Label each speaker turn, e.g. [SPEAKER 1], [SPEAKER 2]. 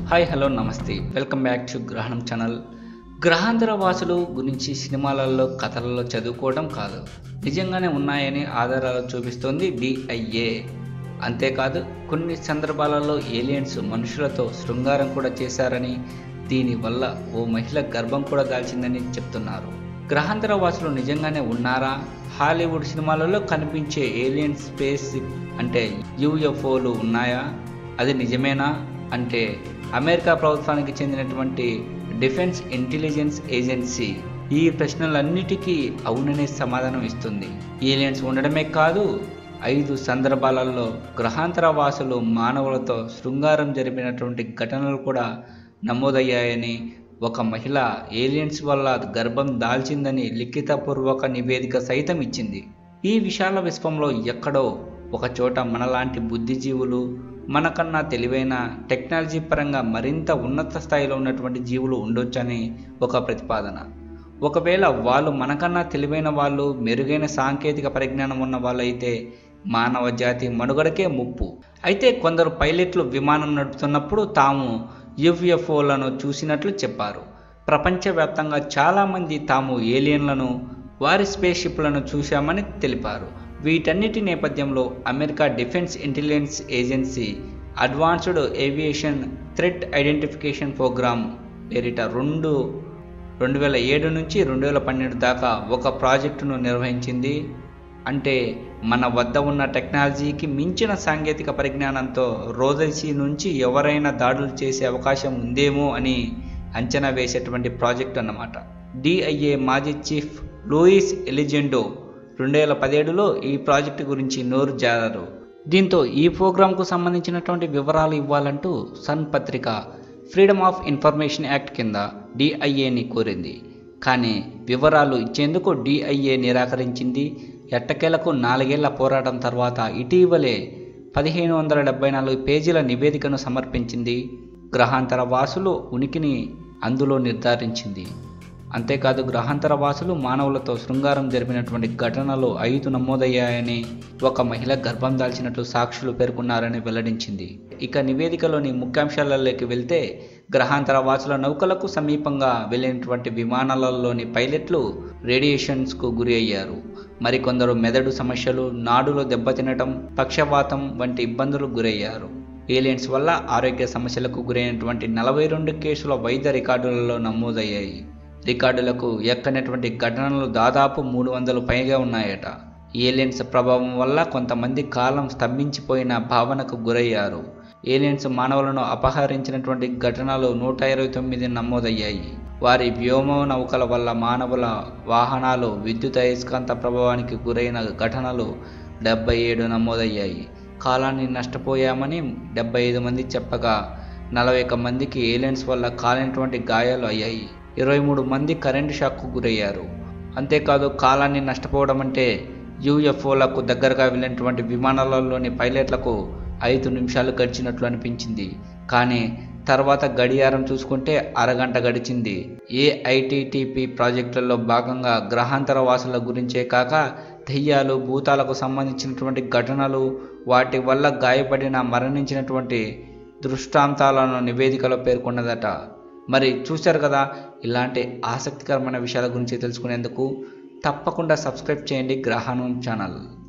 [SPEAKER 1] hi hello నమస్తే welcome back to Grahanam channel గ్రహాంతర వాసులు గురించి సినిమాలలో కథలలో చదువుకోవడం కాదు నిజంగానే ఉన్నాయని ఆధారాలు చూపిస్తోంది డిఐఏ అంతేకాదు కొన్ని సందర్భాలలో ఏలియన్స్ మనుషులతో శృంగారం కూడా చేశారని దీనివల్ల ఓ మహిళ గర్భం కూడా దాల్చిందని చెప్తున్నారు గ్రహాంతర వాసులు నిజంగానే ఉన్నారా హాలీవుడ్ సినిమాలలో కనిపించే ఏలియన్ స్పేస్ అంటే యూఎఫ్ఓలు ఉన్నాయా అది నిజమేనా అంటే అమెరికా ప్రభుత్వానికి చెందినటువంటి డిఫెన్స్ ఇంటెలిజెన్స్ ఏజెన్సీ ఈ ప్రశ్నలన్నిటికీ అవుననే సమాధానం ఇస్తుంది ఏలియన్స్ ఉండడమే కాదు ఐదు సందర్భాలలో గ్రహాంతర వాసులు మానవులతో శృంగారం జరిపినటువంటి ఘటనలు కూడా నమోదయ్యాయని ఒక మహిళ ఏలియన్స్ వల్ల గర్భం దాల్చిందని లిఖితపూర్వక నివేదిక సైతం ఇచ్చింది ఈ విశాల విశ్వంలో ఎక్కడో ఒక చోట మనలాంటి బుద్ధిజీవులు మనకన్నా తెలివైన టెక్నాలజీ పరంగా మరింత ఉన్నత స్థాయిలో ఉన్నటువంటి జీవులు ఉండొచ్చని ఒక ప్రతిపాదన ఒకవేళ వాళ్ళు మనకన్నా తెలివైన వాళ్ళు మెరుగైన సాంకేతిక పరిజ్ఞానం ఉన్న వాళ్ళైతే మానవ జాతి మనుగడకే ముప్పు అయితే కొందరు పైలట్లు విమానం నడుపుతున్నప్పుడు తాము యుఎఫ్ఓలను చూసినట్లు చెప్పారు ప్రపంచవ్యాప్తంగా చాలామంది తాము ఏలియన్లను వారి స్పేస్ షిప్లను చూశామని తెలిపారు వీటన్నిటి నేపథ్యంలో America defence intelligence agency advanced aviation threat identification programme పేరిట రెండు రెండు వేల ఏడు నుంచి రెండు వేల పన్నెండు దాకా ఒక ప్రాజెక్టును నిర్వహించింది అంటే మన వద్ద ఉన్న టెక్నాలజీకి మించిన సాంకేతిక పరిజ్ఞానంతో రోజైసీ నుంచి ఎవరైనా దాడులు చేసే అవకాశం ఉందేమో అని అంచనా వేసేటువంటి ప్రాజెక్ట్ అన్నమాట డిఐఏ మాజీ చీఫ్ లూయిస్ ఎలిజెండో రెండు వేల పదిహేడులో ఈ ప్రాజెక్టు గురించి నోరు జారారు దీంతో ఈ ప్రోగ్రాంకు సంబంధించినటువంటి వివరాలు ఇవ్వాలంటూ సన్ పత్రిక ఫ్రీడమ్ ఆఫ్ ఇన్ఫర్మేషన్ యాక్ట్ కింద డిఐఏని కోరింది కానీ వివరాలు ఇచ్చేందుకు డిఐఏ నిరాకరించింది ఎట్టకేలకు నాలుగేళ్ల పోరాటం తర్వాత ఇటీవలే పదిహేను వందల డెబ్బై నాలుగు పేజీల నివేదికను సమర్పించింది గ్రహాంతర వాసులు ఉనికిని అందులో నిర్ధారించింది అంతేకాదు గ్రహాంతర వాసులు మానవులతో శృంగారం జరిపినటువంటి ఘటనలు ఐదు నమోదయ్యాయని ఒక మహిళ గర్భం దాల్చినట్లు సాక్షులు పేర్కొన్నారని వెల్లడించింది ఇక నివేదికలోని ముఖ్యాంశాలలోకి వెళ్తే గ్రహాంతర వాసుల నౌకలకు సమీపంగా వెళ్ళినటువంటి విమానాలలోని పైలట్లు రేడియేషన్స్కు గురి అయ్యారు మరికొందరు మెదడు సమస్యలు నాడులో దెబ్బతినటం పక్షవాతం వంటి ఇబ్బందులు గురయ్యారు ఏలియన్స్ వల్ల ఆరోగ్య సమస్యలకు గురైనటువంటి నలభై రెండు కేసుల వైద్య రికార్డులలో నమోదయ్యాయి రికార్డులకు ఎక్కనటువంటి ఘటనలు దాదాపు మూడు వందలు పైగా ఉన్నాయట ఏలియన్స్ ప్రభావం వల్ల కొంతమంది కాలం స్తంభించిపోయిన భావనకు గురయ్యారు ఏలియన్స్ మానవులను అపహరించినటువంటి ఘటనలు నూట ఇరవై తొమ్మిది నమోదయ్యాయి వారి వ్యోమ నౌకల వల్ల మానవుల వాహనాలు విద్యుత్ అయస్కాంత ప్రభావానికి గురైన ఘటనలు డెబ్బై ఏడు నమోదయ్యాయి కాలాన్ని నష్టపోయామని డెబ్బై ఐదు మంది చెప్పగా నలభై ఒక్క మందికి ఏలియన్స్ వల్ల కాలినటువంటి గాయాలు అయ్యాయి ఇరవై మూడు మంది కరెంటు షాక్కు గురయ్యారు అంతేకాదు కాలాన్ని నష్టపోవడం అంటే యూఎఫ్ఓలకు దగ్గరగా వెళ్ళినటువంటి విమానాలలోని పైలట్లకు ఐదు నిమిషాలు గడిచినట్లు అనిపించింది కానీ తర్వాత గడియారం చూసుకుంటే అరగంట గడిచింది ఏఐటిటిపి ప్రాజెక్టులలో భాగంగా గ్రహాంతర వాసుల గురించే కాక దెయ్యాలు భూతాలకు సంబంధించినటువంటి ఘటనలు వాటి వల్ల గాయపడిన మరణించినటువంటి దృష్టాంతాలను నివేదికలో పేర్కొన్నదట మరి చూశారు కదా ఇలాంటి ఆసక్తికరమైన విషయాల గురించి తెలుసుకునేందుకు తప్పకుండా సబ్స్క్రైబ్ చేయండి గ్రహణం ఛానల్